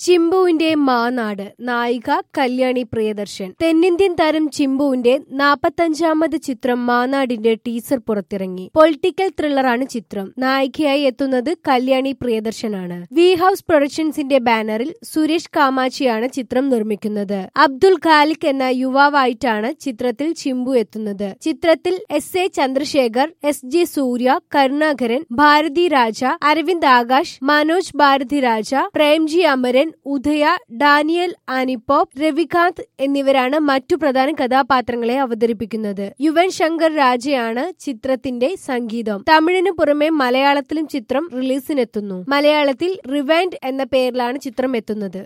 ചിമ്പുവിന്റെ മാനാട് നായിക കല്യാണി പ്രിയദർശൻ തെന്നിന്ത്യൻ താരം ചിമ്പുവിന്റെ നാപ്പത്തഞ്ചാമത് ചിത്രം മാനാടിന്റെ ടീസർ പുറത്തിറങ്ങി പൊളിറ്റിക്കൽ ത്രില്ലറാണ് ചിത്രം നായികയായി എത്തുന്നത് കല്യാണി പ്രിയദർശനാണ് വി ഹൌസ് പ്രൊഡക്ഷൻസിന്റെ ബാനറിൽ സുരേഷ് കാമാച്ചിയാണ് ചിത്രം നിർമ്മിക്കുന്നത് അബ്ദുൽ ഖാലിക് എന്ന യുവാവായിട്ടാണ് ചിത്രത്തിൽ ചിമ്പു എത്തുന്നത് ചിത്രത്തിൽ S A Chandrasekhar S J Suriya Karunakaran Bharathi Raja Aravind Akash Manoj Bharathi Raja Premgi Amaran Udaya Daniel ആനിപ്പോപ്പ് രവികാന്ത് എന്നിവരാണ് മറ്റു പ്രധാന കഥാപാത്രങ്ങളെ അവതരിപ്പിക്കുന്നത് യുവൻ ശങ്കർ രാജയാണ് ചിത്രത്തിന്റെ സംഗീതം തമിഴിനു പുറമെ മലയാളത്തിലും ചിത്രം റിലീസിനെത്തുന്നു മലയാളത്തിൽ റിവൈൻഡ് എന്ന പേരിലാണ് ചിത്രം എത്തുന്നത്